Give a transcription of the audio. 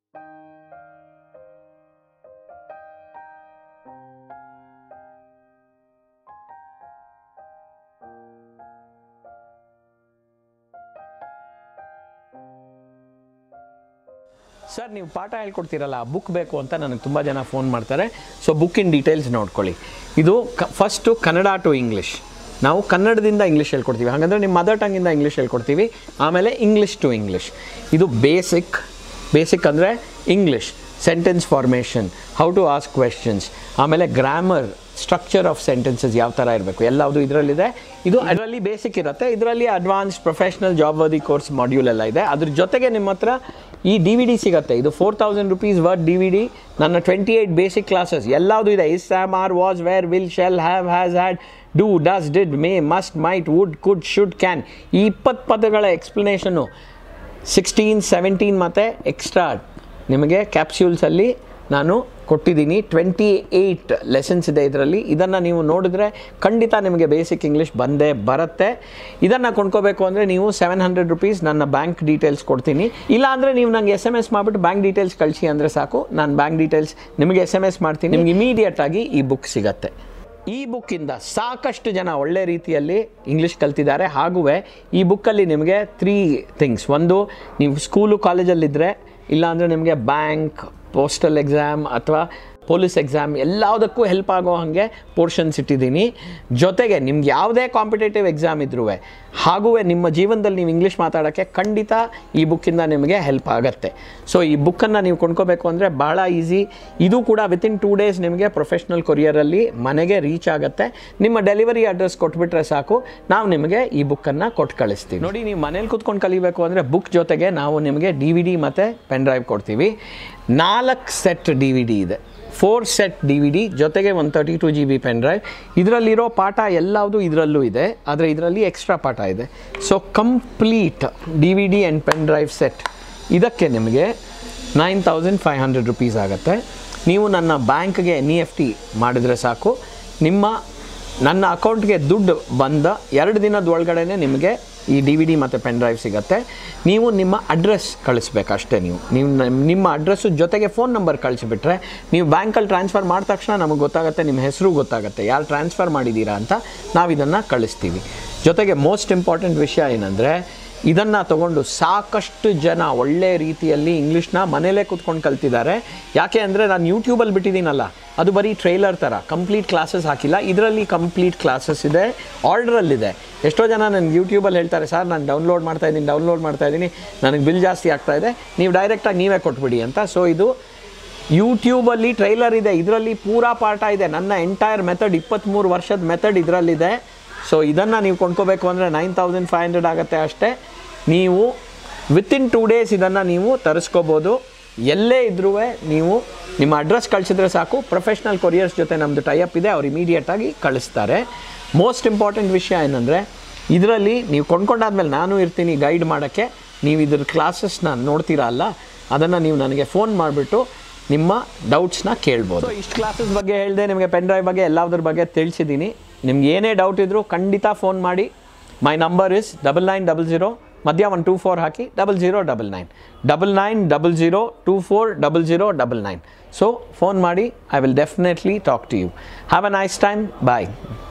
sir ನೀವು ಪಾಠ ಹೇಳ್ಕೊಡ್ತೀರಲ್ಲ book ಬೇಕು ಅಂತ ನನಗೆ ತುಂಬ ಜನ ಫೋನ್ ಮಾಡ್ತಾರೆ ಸೊ ಬುಕ್ಕಿನ ಡೀಟೇಲ್ಸ್ ನೋಡ್ಕೊಳ್ಳಿ ಇದು ಕ ಫಸ್ಟು ಕನ್ನಡ ಟು ಇಂಗ್ಲೀಷ್ ನಾವು ಕನ್ನಡದಿಂದ ಇಂಗ್ಲೀಷ್ ಹೇಳ್ಕೊಡ್ತೀವಿ ಹಾಗಂದರೆ ನಿಮ್ಮ ಮದರ್ ಟಂಗಿಂದ ಇಂಗ್ಲೀಷ್ ಹೇಳ್ಕೊಡ್ತೀವಿ ಆಮೇಲೆ ಇಂಗ್ಲೀಷ್ ಟು ಇಂಗ್ಲೀಷ್ ಇದು ಬೇಸಿಕ್ ಬೇಸಿಕ್ ಅಂದರೆ English sentence formation how to ask questions ಆಮೇಲೆ ಗ್ರಾಮರ್ ಸ್ಟ್ರಕ್ಚರ್ ಆಫ್ ಸೆಂಟೆನ್ಸಸ್ ಯಾವ ಥರ ಇರಬೇಕು ಎಲ್ಲವುದು ಇದರಲ್ಲಿದೆ ಇದು ಅದರಲ್ಲಿ ಬೇಸಿಕ್ ಇರುತ್ತೆ ಇದರಲ್ಲಿ advance professional job worthy course module ಎಲ್ಲ ಇದೆ ಅದ್ರ ಜೊತೆಗೆ ನಿಮ್ಮ ಹತ್ರ ಈ ಡಿ ವಿ ಡಿ ಸಿಗುತ್ತೆ ಇದು four thousand rupees worth D V D ನನ್ನ ಟ್ವೆಂಟಿ ಏಯ್ಟ್ ಬೇಸಿಕ್ ಕ್ಲಾಸಸ್ ಎಲ್ಲವುದು ಇದೆ is am are was were will shall have has had do does did may must might would could should can ಈ ಇಪ್ಪತ್ತು ಪದಗಳ ಎಕ್ಸ್ಪ್ಲನೇಷನ್ನು sixteen seventeen ಮತ್ತು extra ನಿಮಗೆ ಕ್ಯಾಪ್ಸ್ಯೂಲ್ಸಲ್ಲಿ ನಾನು ಕೊಟ್ಟಿದ್ದೀನಿ ಟ್ವೆಂಟಿ ಏಯ್ಟ್ ಲೆಸನ್ಸ್ ಇದೆ ಇದರಲ್ಲಿ ಇದನ್ನು ನೀವು ನೋಡಿದ್ರೆ ಖಂಡಿತ ನಿಮಗೆ ಬೇಸಿಕ್ ಇಂಗ್ಲೀಷ್ ಬಂದೇ ಬರುತ್ತೆ ಇದನ್ನು ಕೊಂಡ್ಕೋಬೇಕು ಅಂದರೆ ನೀವು ಸೆವೆನ್ ಹಂಡ್ರೆಡ್ ರುಪೀಸ್ ನನ್ನ ಬ್ಯಾಂಕ್ ಡೀಟೇಲ್ಸ್ ಕೊಡ್ತೀನಿ ಇಲ್ಲ ಅಂದರೆ ನೀವು ನನಗೆ ಎಸ್ ಎಮ್ ಎಸ್ ಮಾಡಿಬಿಟ್ಟು ಬ್ಯಾಂಕ್ ಡೀಟೇಲ್ಸ್ ಕಳಿಸಿ ಅಂದರೆ ಸಾಕು ನಾನು ಬ್ಯಾಂಕ್ ಡೀಟೇಲ್ಸ್ ನಿಮಗೆ ಎಸ್ ಎಮ್ ಎಸ್ ಮಾಡ್ತೀನಿ ನಿಮ್ಗೆ ಇಮಿಡಿಯೇಟಾಗಿ ಈ ಬುಕ್ ಸಿಗತ್ತೆ ಈ ಬುಕ್ಕಿಂದ ಸಾಕಷ್ಟು ಜನ ಒಳ್ಳೆ ರೀತಿಯಲ್ಲಿ ಇಂಗ್ಲೀಷ್ ಕಲ್ತಿದ್ದಾರೆ ಹಾಗೂ ಈ ಬುಕ್ಕಲ್ಲಿ ನಿಮಗೆ ತ್ರೀ ಥಿಂಗ್ಸ್ ಒಂದು ನೀವು ಸ್ಕೂಲು ಕಾಲೇಜಲ್ಲಿದ್ದರೆ ಇಲ್ಲಾಂದರೆ ನಿಮಗೆ ಬ್ಯಾಂಕ್ ಪೋಸ್ಟಲ್ ಎಕ್ಸಾಮ್ ಅಥವಾ ಪೊಲೀಸ್ ಎಕ್ಸಾಮ್ ಎಲ್ಲದಕ್ಕೂ ಹೆಲ್ಪ್ ಆಗೋ ಹಾಗೆ ಪೋರ್ಷನ್ಸ್ ಇಟ್ಟಿದ್ದೀನಿ ಜೊತೆಗೆ ನಿಮ್ಗೆ ಯಾವುದೇ ಕಾಂಪಿಟೇಟಿವ್ ಎಕ್ಸಾಮ್ ಇದ್ರೂ ಹಾಗೂ ನಿಮ್ಮ ಜೀವನದಲ್ಲಿ ನೀವು ಇಂಗ್ಲೀಷ್ ಮಾತಾಡೋಕ್ಕೆ ಖಂಡಿತ ಈ ಬುಕ್ಕಿಂದ ನಿಮಗೆ ಹೆಲ್ಪ್ ಆಗುತ್ತೆ ಸೊ ಈ ಬುಕ್ಕನ್ನು ನೀವು ಕೊಂಡ್ಕೋಬೇಕು ಅಂದರೆ ಭಾಳ ಈಸಿ ಇದು ಕೂಡ ವಿತಿನ್ ಟೂ ಡೇಸ್ ನಿಮಗೆ ಪ್ರೊಫೆಷ್ನಲ್ ಕೊರಿಯರಲ್ಲಿ ಮನೆಗೆ ರೀಚ್ ಆಗುತ್ತೆ ನಿಮ್ಮ ಡೆಲಿವರಿ ಅಡ್ರೆಸ್ ಕೊಟ್ಬಿಟ್ರೆ ಸಾಕು ನಾವು ನಿಮಗೆ ಈ ಬುಕ್ಕನ್ನು ಕೊಟ್ಟು ಕಳಿಸ್ತೀವಿ ನೋಡಿ ನೀವು ಮನೇಲಿ ಕೂತ್ಕೊಂಡು ಕಲಿಬೇಕು ಅಂದರೆ ಬುಕ್ ಜೊತೆಗೆ ನಾವು ನಿಮಗೆ ಡಿ ವಿ ಡಿ ಮತ್ತು ಪೆನ್ ಡ್ರೈವ್ ಕೊಡ್ತೀವಿ ನಾಲ್ಕು ಸೆಟ್ ಡಿ ವಿ ಡಿ ಇದೆ four set D V D ಜೊತೆಗೆ ಒಂದು thirty two G B pen drive ಇದರಲ್ಲಿರೋ ಪಾಠ ಎಲ್ಲವುದು ಇದರಲ್ಲೂ ಇದೆ ಆದರೆ ಇದರಲ್ಲಿ ಎಕ್ಸ್ಟ್ರಾ ಪಾಠ ಇದೆ so complete D V D and pen drive set ಇದಕ್ಕೆ ನಿಮಗೆ nine thousand five hundred rupees ಆಗುತ್ತೆ ನೀವು ನನ್ನ ಬ್ಯಾಂಕ್ಗೆ ಎನ್ ಇ ಎಫ್ ಟಿ ಮಾಡಿದರೆ ಸಾಕು ನಿಮ್ಮ ನನ್ನ ಅಕೌಂಟ್ಗೆ ದುಡ್ಡು ಬಂದ ಎರಡು ದಿನದ ಒಳಗಡೆ ನಿಮಗೆ ಈ ಡಿ ವಿ ಡಿ ಮತ್ತು ಪೆನ್ ಡ್ರೈವ್ ಸಿಗುತ್ತೆ ನೀವು ನಿಮ್ಮ ಅಡ್ರೆಸ್ ಕಳಿಸ್ಬೇಕು ಅಷ್ಟೇ ನೀವು ನೀವು ನಮ್- ನಿಮ್ಮ ಅಡ್ರೆಸ್ಸು ಜೊತೆಗೆ ಫೋನ್ ನಂಬರ್ ಕಳಿಸಿಬಿಟ್ರೆ ನೀವು ಬ್ಯಾಂಕಲ್ಲಿ ಟ್ರಾನ್ಸ್ಫರ್ ಮಾಡಿದ ತಕ್ಷಣ ನಮಗೆ ಗೊತ್ತಾಗುತ್ತೆ ನಿಮ್ಮ ಹೆಸರು ಗೊತ್ತಾಗುತ್ತೆ ಯಾರು ಟ್ರಾನ್ಸ್ಫರ್ ಮಾಡಿದ್ದೀರಾ ಅಂತ ನಾವು ಇದನ್ನು ಕಳಿಸ್ತೀವಿ ಜೊತೆಗೆ ಮೋಸ್ಟ್ ಇಂಪಾರ್ಟೆಂಟ್ ವಿಷಯ ಏನಂದರೆ ಇದನ್ನು ತಗೊಂಡು ಸಾಕಷ್ಟು ಜನ ಒಳ್ಳೆ ರೀತಿಯಲ್ಲಿ ಇಂಗ್ಲೀಷ್ನ ಮನೇಲೇ ಕೂತ್ಕೊಂಡು ಕಲ್ತಿದ್ದಾರೆ ಯಾಕೆ ಅಂದರೆ ನಾನು ಯೂಟ್ಯೂಬಲ್ಲಿ ಬಿಟ್ಟಿದ್ದೀನಲ್ಲ ಅದು ಬರೀ ಟ್ರೈಲರ್ ಥರ ಕಂಪ್ಲೀಟ್ ಕ್ಲಾಸಸ್ ಹಾಕಿಲ್ಲ ಇದರಲ್ಲಿ ಕಂಪ್ಲೀಟ್ ಕ್ಲಾಸಸ್ ಇದೆ ಆರ್ಡ್ರಲ್ಲಿದೆ ಎಷ್ಟೋ ಜನ ನನಗೆ ಯೂಟ್ಯೂಬಲ್ಲಿ ಹೇಳ್ತಾರೆ ಸರ್ ನಾನು ಡೌನ್ಲೋಡ್ ಮಾಡ್ತಾ ಇದ್ದೀನಿ ಡೌನ್ಲೋಡ್ ಮಾಡ್ತಾ ಇದ್ದೀನಿ ನನಗೆ ಬಿಲ್ ಜಾಸ್ತಿ ಆಗ್ತಾ ಇದೆ ನೀವು ಡೈರೆಕ್ಟಾಗಿ ನೀವೇ ಕೊಟ್ಬಿಡಿ ಅಂತ ಸೊ ಇದು ಯೂಟ್ಯೂಬಲ್ಲಿ ಟ್ರೈಲರ್ ಇದೆ ಇದರಲ್ಲಿ ಪೂರಾ ಪಾಠ ಇದೆ ನನ್ನ ಎಂಟೈರ್ ಮೆಥಡ್ ಇಪ್ಪತ್ತ್ಮೂರು ವರ್ಷದ ಮೆಥಡ್ ಇದರಲ್ಲಿದೆ ಸೊ ಇದನ್ನು ನೀವು ಕೊಂಡ್ಕೋಬೇಕು ಅಂದರೆ ನೈನ್ ತೌಸಂಡ್ ಫೈವ್ ಹಂಡ್ರೆಡ್ ಆಗುತ್ತೆ ಅಷ್ಟೇ ನೀವು ವಿತಿನ್ ಟೂ ಡೇಸ್ ಇದನ್ನು ನೀವು ತರಿಸ್ಕೋಬೋದು ಎಲ್ಲೇ ಇದ್ರೂ ನೀವು ನಿಮ್ಮ ಅಡ್ರೆಸ್ ಕಳಿಸಿದ್ರೆ ಸಾಕು ಪ್ರೊಫೆಷ್ನಲ್ ಕೊರಿಯರ್ಸ್ ಜೊತೆ ನಮ್ಮದು ಟೈಅಪ್ ಇದೆ ಅವ್ರು ಇಮಿಡಿಯೇಟಾಗಿ ಕಳಿಸ್ತಾರೆ ಮೋಸ್ಟ್ ಇಂಪಾರ್ಟೆಂಟ್ ವಿಷಯ ಏನಂದರೆ ಇದರಲ್ಲಿ ನೀವು ಕೊಂಡ್ಕೊಂಡಾದ್ಮೇಲೆ ನಾನು ಇರ್ತೀನಿ ಗೈಡ್ ಮಾಡೋಕ್ಕೆ ನೀವು ಇದ್ರ ಕ್ಲಾಸಸ್ನ ನೋಡ್ತೀರಾ ಅಲ್ಲ ಅದನ್ನು ನೀವು ನನಗೆ ಫೋನ್ ಮಾಡಿಬಿಟ್ಟು ನಿಮ್ಮ ಡೌಟ್ಸ್ನ ಕೇಳ್ಬೋದು ಇಷ್ಟು ಕ್ಲಾಸಸ್ ಬಗ್ಗೆ ಹೇಳಿದೆ ನಿಮಗೆ ಪೆನ್ ಡ್ರೈವ್ ಬಗ್ಗೆ ಎಲ್ಲದ್ರ ಬಗ್ಗೆ ತಿಳಿಸಿದ್ದೀನಿ ನಿಮ್ಗೆ ಏನೇ ಡೌಟ್ ಇದ್ದರೂ ಖಂಡಿತ ಫೋನ್ ಮಾಡಿ my number is double nine double zero ಮಧ್ಯ ಒನ್ ಟೂ ಫೋರ್ ಹಾಕಿ double zero double nine double nine double zero two four double zero double nine so phone ಮಾಡಿ I will definitely talk to you have a nice time bye